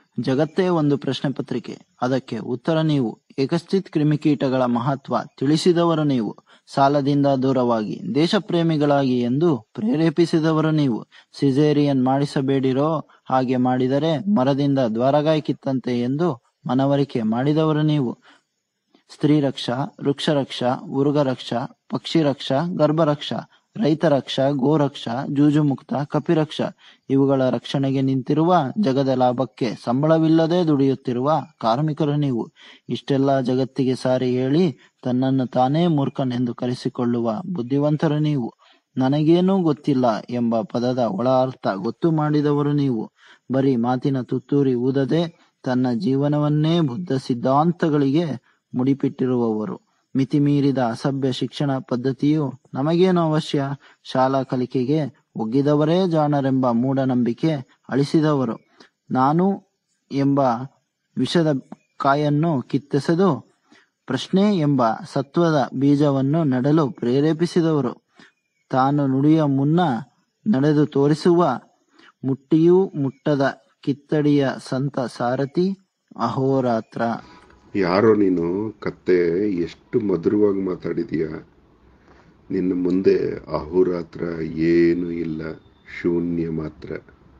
ಜಗತ್ತೇ ಒಂದು ಪ್ರಶ್ನೆ ಪತ್ರಿಕೆ ಅದಕ್ಕೆ ಉತ್ತರ ನೀವು ಏಕಸ್ಥಿತ್ ಕ್ರಿಮಿಕೀಟಗಳ ಮಹತ್ವ ತಿಳಿಸಿದವರು ನೀವು ಸಾಲದಿಂದ ದೂರವಾಗಿ ದೇಶ ಪ್ರೇಮಿಗಳಾಗಿ ಎಂದು ಪ್ರೇರೇಪಿಸಿದವರು ನೀವು ಸಿಸೇರಿಯನ್ ಮಾಡಿಸಬೇಡಿರೋ ಹಾಗೆ ಮಾಡಿದರೆ ಮರದಿಂದ ದ್ವಾರಗಾಯಿ ಕಿತ್ತಂತೆ ಎಂದು ಮನವರಿಕೆ ಮಾಡಿದವರು ನೀವು ಸ್ತ್ರೀ ರಕ್ಷಾ ವೃಕ್ಷ ರಕ್ಷಾ ಉರುಗ ರಕ್ಷಾ ಪಕ್ಷಿ ರಕ್ಷಾ ಗರ್ಭರಕ್ಷಾ ರೈತ ರಕ್ಷಾ ಗೋರಕ್ಷಾ ಜೂಜು ಮುಕ್ತ ಕಪಿರಕ್ಷಾ ಇವುಗಳ ರಕ್ಷಣೆಗೆ ನಿಂತಿರುವ ಜಗದ ಲಾಭಕ್ಕೆ ಸಂಬಳವಿಲ್ಲದೆ ದುಡಿಯುತ್ತಿರುವ ಕಾರ್ಮಿಕರು ನೀವು ಇಷ್ಟೆಲ್ಲ ಜಗತ್ತಿಗೆ ಸಾರಿ ಹೇಳಿ ತನ್ನನ್ನು ತಾನೇ ಮೂರ್ಖನೆಂದು ಕರೆಸಿಕೊಳ್ಳುವ ಬುದ್ಧಿವಂತರು ನೀವು ನನಗೇನೂ ಗೊತ್ತಿಲ್ಲ ಎಂಬ ಪದದ ಒಳ ಅರ್ಥ ಗೊತ್ತು ಮಾಡಿದವರು ನೀವು ಬರೀ ಮಾತಿನ ತುತ್ತೂರಿ ಊದದೆ ತನ್ನ ಜೀವನವನ್ನೇ ಬುದ್ಧ ಸಿದ್ಧಾಂತಗಳಿಗೆ ಮುಡಿಪಿಟ್ಟಿರುವವರು ಮಿತಿಮೀರಿದ ಅಸಭ್ಯ ಶಿಕ್ಷಣ ಪದ್ಧತಿಯು ನಮಗೇನು ಅವಶ್ಯ ಶಾಲಾ ಕಲಿಕೆಗೆ ಒಗ್ಗಿದವರೇ ಜಾಣರೆಂಬ ಮೂಢನಂಬಿಕೆ ಅಳಿಸಿದವರು ನಾನು ಎಂಬ ವಿಷದ ಕಾಯನ್ನು ಕಿತ್ತೆಸೆದು ಪ್ರಶ್ನೆ ಎಂಬ ಸತ್ವದ ಬೀಜವನ್ನು ನೆಡಲು ಪ್ರೇರೇಪಿಸಿದವರು ತಾನು ನುಡಿಯ ಮುನ್ನ ನಡೆದು ತೋರಿಸುವ ಮುಟ್ಟಿಯೂ ಮುಟ್ಟದ ಕಿತ್ತಡಿಯ ಸಂತ ಸಾರಥಿ ಅಹೋರಾತ್ರ ಯಾರೋ ನೀನು ಕತ್ತೆ ಎಷ್ಟು ಮಧುರವಾಗಿ ಮಾತಾಡಿದೀಯ ನಿನ್ನ ಮುಂದೆ ಅಹೋರಾತ್ರ ಏನೂ ಇಲ್ಲ ಶೂನ್ಯ ಮಾತ್ರ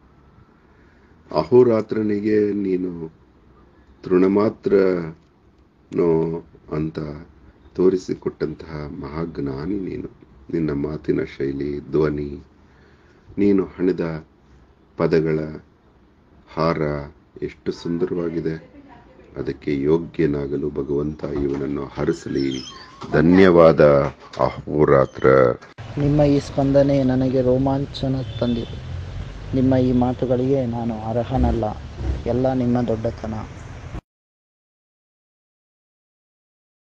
ಅಹೋರಾತ್ರನಿಗೆ ನೀನು ತೃಣಮಾತ್ರನೋ ಅಂತ ತೋರಿಸಿಕೊಟ್ಟಂತಹ ಮಹಾಜ್ಞಾನಿ ನೀನು ನಿನ್ನ ಮಾತಿನ ಶೈಲಿ ಧ್ವನಿ ನೀನು ಹಣಿದ ಪದಗಳ ಹಾರ ಎಷ್ಟು ಸುಂದರವಾಗಿದೆ ಅದಕ್ಕೆ ಯೋಗ್ಯನಾಗಲು ಭಗವಂತ ಇವನನ್ನು ಹರಿಸಲಿ ಧನ್ಯವಾದ ಅಹೋರಾತ್ರ ನಿಮ್ಮ ಈ ಸ್ಪಂದನೆ ನನಗೆ ರೋಮಾಂಚನ ತಂದಿದೆ ನಿಮ್ಮ ಈ ಮಾತುಗಳಿಗೆ ನಾನು ಅರ್ಹನಲ್ಲ ಎಲ್ಲ ನಿಮ್ಮ ದೊಡ್ಡತನ